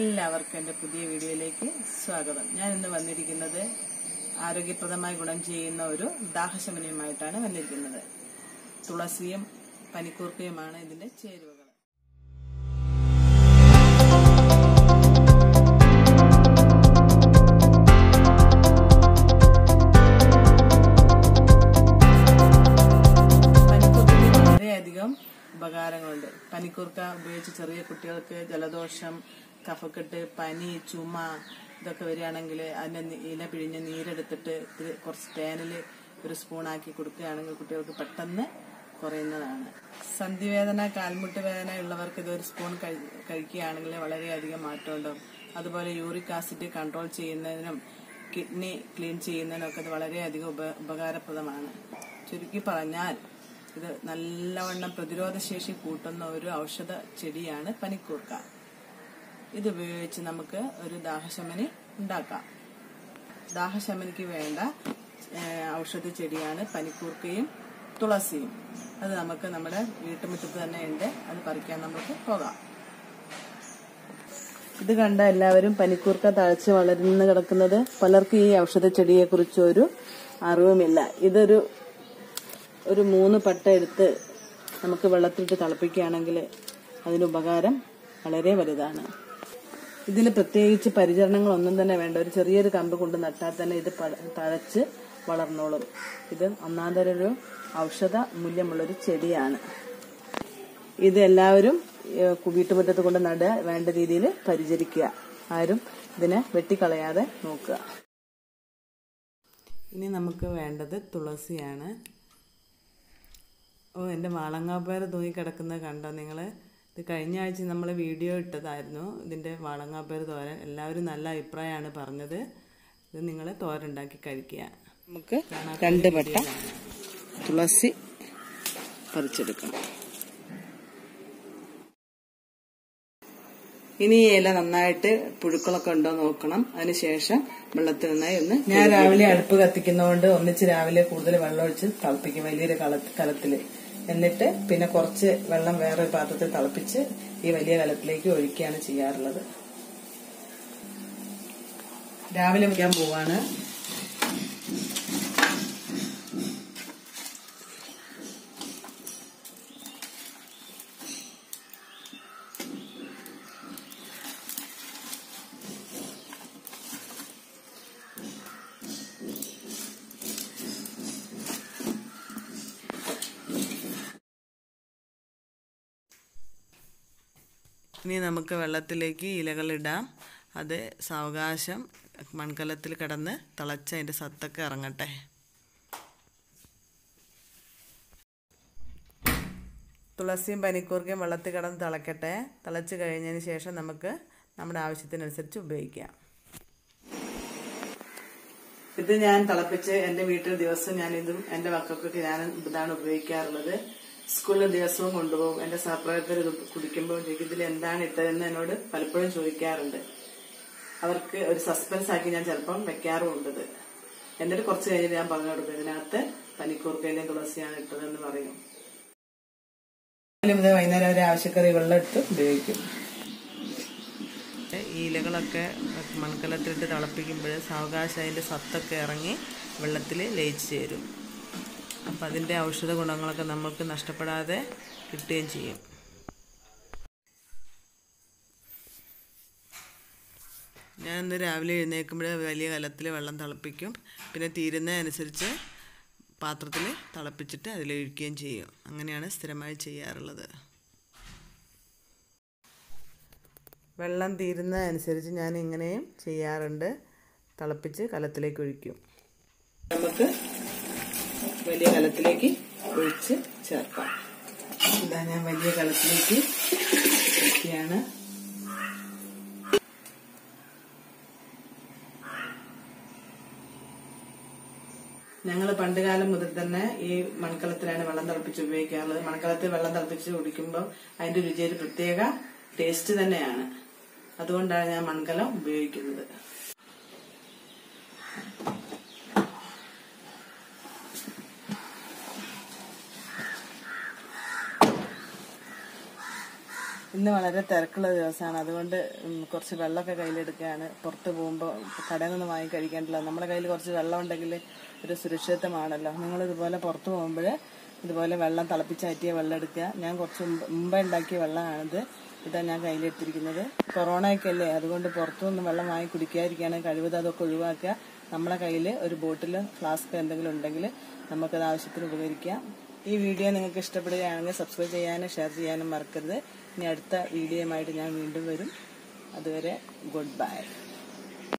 എല്ലാവർക്കും എൻ്റെ പുതിയ വീഡിയോയിലേക്ക് സ്വാഗതം ഞാൻ ഇന്ന് വന്നിരിക്കുന്നത് ആരോഗ്യപ്രദമായി ഗുണം ചെയ്യുന്ന ഒരു ദാഹശമനയുമായിട്ടാണ് വന്നിരിക്കുന്നത് തുളസിയും പനിക്കൂർക്കയുമാണ് ഇതിന്റെ ചേരുവകൾ പനിക്കൂർക്കയ്ക്ക് വളരെയധികം ഉപകാരങ്ങളുണ്ട് പനിക്കൂർക്ക ഉപയോഗിച്ച് ചെറിയ കുട്ടികൾക്ക് ജലദോഷം കഫക്കെട്ട് പനി ചുമ ഇതൊക്കെ വരികയാണെങ്കിൽ അതിന്റെ നി- ഇല പിഴിഞ്ഞ് നീരെടുത്തിട്ട് ഇത് കുറച്ച് തേനിൽ ഒരു സ്പൂണാക്കി കൊടുക്കുകയാണെങ്കിൽ കുട്ടികൾക്ക് പെട്ടെന്ന് കുറയുന്നതാണ് സന്ധിവേദന കാൽമുട്ട് വേദന ഉള്ളവർക്ക് ഇത് ഒരു സ്പൂൺ കഴി- കഴിക്കുകയാണെങ്കിൽ വളരെയധികം മാറ്റമുണ്ടാവും അതുപോലെ യൂറിക് ആസിഡ് കൺട്രോൾ ചെയ്യുന്നതിനും കിഡ്നി ക്ലീൻ ചെയ്യുന്നതിനൊക്കെ ഇത് വളരെയധികം ഉപ ഉപകാരപ്രദമാണ് ചുരുക്കി പറഞ്ഞാൽ ഇത് നല്ലവണ്ണം പ്രതിരോധ ശേഷി കൂട്ടുന്ന ഒരു ഔഷധ ചെടിയാണ് പനിക്കൂർക്ക ഇത് ഉപയോഗിച്ച് നമുക്ക് ഒരു ദാഹശമനി ഉണ്ടാക്കാം ദാഹശമനിക്ക് വേണ്ട ഏഹ്, ഔഷധ ചെടിയാണ് പനിക്കൂർക്കയും തുളസിയും അത് നമുക്ക് നമ്മുടെ വീട്ടുമുറ്റത്ത് തന്നെ ഉണ്ട് അത് പറിക്കാൻ നമുക്ക് പോകാം ഇത് കണ്ട എല്ലാവരും പനിക്കൂർക്ക തഴച്ച് വളർന്നു കിടക്കുന്നത് പലർക്കും ഈ ഔഷധ ചെടിയെ കുറിച്ച് ഒരു അറിവുമില്ല ഇതൊരു ഒരു മൂന്ന് പട്ട എടുത്ത് നമുക്ക് വെള്ളത്തിലിട്ട് തിളപ്പിക്കുകയാണെങ്കിൽ അതിന് ഉപകാരം വളരെ വലുതാണ് ഇതിൽ പ്രത്യേകിച്ച് പരിചരണങ്ങളൊന്നും തന്നെ വേണ്ട ഒരു ചെറിയൊരു കമ്പ് കൊണ്ട് നട്ടാൽ തന്നെ ഇത് പ- തഴച്ച് വളർന്നോളും ഇത് ഒന്നാന്തരൊരു ഔഷധ മൂല്യമുള്ളൊരു ചെടിയാണ് ഇത് എല്ലാവരും ഏഹ്, വീട്ടുമുറ്റത്ത് കൊണ്ട് നടുക വേണ്ട രീതിയിൽ പരിചരിക്കുക ആരും ഇതിനെ വെട്ടിക്കളയാതെ നോക്കുക ഇനി നമുക്ക് വേണ്ടത് തുളസിയാണ് ഓ എൻ്റെ വാളങ്ങാപ്പേർ തൂങ്ങിക്കിടക്കുന്നത് കണ്ടോ നിങ്ങൾ ഇത് കഴിഞ്ഞ ആഴ്ച നമ്മൾ വീഡിയോ ഇട്ടതായിരുന്നു ഇതിൻ്റെ വാളങ്ങാപ്പേർ തോരൻ എല്ലാവരും നല്ല അഭിപ്രായമാണ് പറഞ്ഞത് ഇത് നിങ്ങൾ തോരനുണ്ടാക്കി കഴിക്കുക നമുക്ക് രണ്ട് പട്ട തുളസി പറിച്ചെടുക്കണം ഇനി ഈ ഇല നന്നായിട്ട് പുഴുക്കളൊക്കെ ഉണ്ടോ നോക്കണം അതിനുശേഷം വെള്ളത്തിൽ നന്നായി ഒന്ന് ഞാൻ രാവിലെ അടുപ്പ് കത്തിക്കുന്നതുകൊണ്ട് ഒന്നിച്ച് രാവിലെ കൂടുതൽ വെള്ളം ഒഴിച്ച് തിളപ്പിക്കും വലിയൊരു കള- കലത്തില് എന്നിട്ട് പിന്നെ കുറച്ച് വെള്ളം വേറെ ഒരു പാത്രത്തിൽ തിളപ്പിച്ച് ഈ വലിയ കലത്തിലേക്ക് ഒഴിക്കുകയാണ് ചെയ്യാറുള്ളത് രാവിലെ വയ്ക്കാൻ പോവാണ് ഇനി നമുക്ക് വെള്ളത്തിലേക്ക് ഇലകളിടാം അത് സാവകാശം മൺകലത്തിൽ കിടന്ന് തിളച്ച് അതിൻ്റെ സത്തൊക്കെ ഇറങ്ങട്ടെ തുളസിയും പനിക്കൂർക്കയും വെള്ളത്തിൽ കിടന്ന് തിളക്കട്ടെ തിളച്ച് കഴിഞ്ഞതിന് ശേഷം നമുക്ക് നമ്മുടെ ആവശ്യത്തിനനുസരിച്ച് ഉപയോഗിക്കാം ഇത് ഞാൻ തിളപ്പിച്ച് എന്റെ വീട്ടിൽ ദിവസം ഞാൻ ഇതും എന്റെ മക്കൾക്കൊക്കെ ഞാൻ ഇതാണ് ഉപയോഗിക്കാറുള്ളത് സ്കൂളിൽ ദിവസവും കൊണ്ടുപോകും എന്റെ സഹപ്രവർത്തകർ ഇത് കുടിക്കുമ്പോൾ ചോദിക്കും ഇതിൽ എന്താണ് ഇട്ടതെന്ന് എന്നോട് പലപ്പോഴും ചോദിക്കാറുണ്ട് അവർക്ക് ഒരു സസ്പെൻസ് ആക്കി ഞാൻ ചിലപ്പം വെക്കാറുമുണ്ട് ഇത് എന്നിട്ട് കുറച്ച് കഴിഞ്ഞിട്ട് ഞാൻ പറഞ്ഞു കൊടുക്കും ഇതിനകത്ത് പനിക്കൂർക്കയിലെയും തുളസിയാണ് ഇട്ടതെന്ന് പറയും ഇത് വൈകുന്നേരം ഒരു ആവശ്യക്കറി വെള്ളം എടുത്ത് ഉപയോഗിക്കും ഈ ഇലകളൊക്കെ മൺകലത്തിലിട്ട് തിളപ്പിക്കുമ്പോൾ സാവകാശം അതിൻ്റെ സത്തൊക്കെ ഇറങ്ങി വെള്ളത്തിൽ ലയിച്ച് ചേരും അപ്പം അതിൻ്റെ ഔഷധ ഗുണങ്ങളൊക്കെ നമ്മൾക്ക് നഷ്ടപ്പെടാതെ കിട്ടുകയും ചെയ്യും ഞാൻ ഇന്ന് രാവിലെ എഴുന്നേൽക്കുമ്പോൾ വലിയ കലത്തിൽ വെള്ളം തിളപ്പിക്കും പിന്നെ തീരുന്നതനുസരിച്ച് പാത്രത്തിൽ തിളപ്പിച്ചിട്ട് അതിലൊഴിക്കുകയും ചെയ്യും അങ്ങനെയാണ് സ്ഥിരമായി ചെയ്യാറുള്ളത് വെള്ളം തീരുന്നതനുസരിച്ച് ഞാൻ ഇങ്ങനെയും ചെയ്യാറുണ്ട് തിളപ്പിച്ച് കലത്തിലേക്ക് ഒഴിക്കും നമുക്ക് വലിയ കലത്തിലേക്ക് ഒഴിച്ച് ചേർക്കാം ഇതാ ഞാൻ വലിയ കലത്തിലേക്ക് ഒഴിക്കുകയാണ് ഞങ്ങൾ പണ്ട് കാലം മുതൽ തന്നെ ഈ മൺകലത്തിലാണ് വെള്ളം തിളപ്പിച്ച് ഉപയോഗിക്കാറുള്ളത് മൺകലത്തിൽ വെള്ളം തിളപ്പിച്ച് കുടിക്കുമ്പോൾ അതിന്റെ രുചി ഒരു പ്രത്യേക ടേസ്റ്റ് തന്നെയാണ് അതുകൊണ്ടാണ് ഞാൻ മൺകലം ഉപയോഗിക്കുന്നത് ഇന്ന് വളരെ തിരക്കുള്ള ദിവസമാണ് അതുകൊണ്ട് ഉം, കുറച്ച് വെള്ളമൊക്കെ കയ്യിലെടുക്കുകയാണ് പുറത്ത് പോകുമ്പോൾ കടയിൽ നിന്ന് വാങ്ങി കഴിക്കേണ്ടല്ലോ നമ്മുടെ കയ്യിൽ കുറച്ച് വെള്ളം ഉണ്ടെങ്കിൽ ഒരു സുരക്ഷിതമാണല്ലോ നിങ്ങൾ ഇതുപോലെ പുറത്ത് പോകുമ്പോൾ ഇതുപോലെ വെള്ളം തിളപ്പിച്ചാറ്റിയ വെള്ളം എടുക്കുക ഞാൻ കുറച്ച് മുമ്പ് മുമ്പേ ഉണ്ടാക്കിയ വെള്ളമാണിത് ഇതാ ഞാൻ കയ്യിലെടുത്തിരിക്കുന്നത് കൊറോണയൊക്കെ അല്ലേ അതുകൊണ്ട് പുറത്തുനിന്ന് വെള്ളം വാങ്ങി കുടിക്കാതിരിക്കുകയാണ് കഴിവതും അതൊക്കെ ഒഴിവാക്കുക നമ്മളെ കയ്യിൽ ഒരു ബോട്ടിൽ ഫ്ലാസ്ക് എന്തെങ്കിലും ഉണ്ടെങ്കിൽ നമുക്കത് ആവശ്യത്തിന് ഉപകരിക്കാം ഈ വീഡിയോ നിങ്ങൾക്ക് ഇഷ്ടപ്പെടുകയാണെങ്കിൽ സബ്സ്ക്രൈബ് ചെയ്യാനും ഷെയർ ചെയ്യാനും മറക്കരുത് ഇനി അടുത്ത വീഡിയോയുമായിട്ട് ഞാൻ വീണ്ടും വരും അതുവരെ ഗുഡ് ബൈ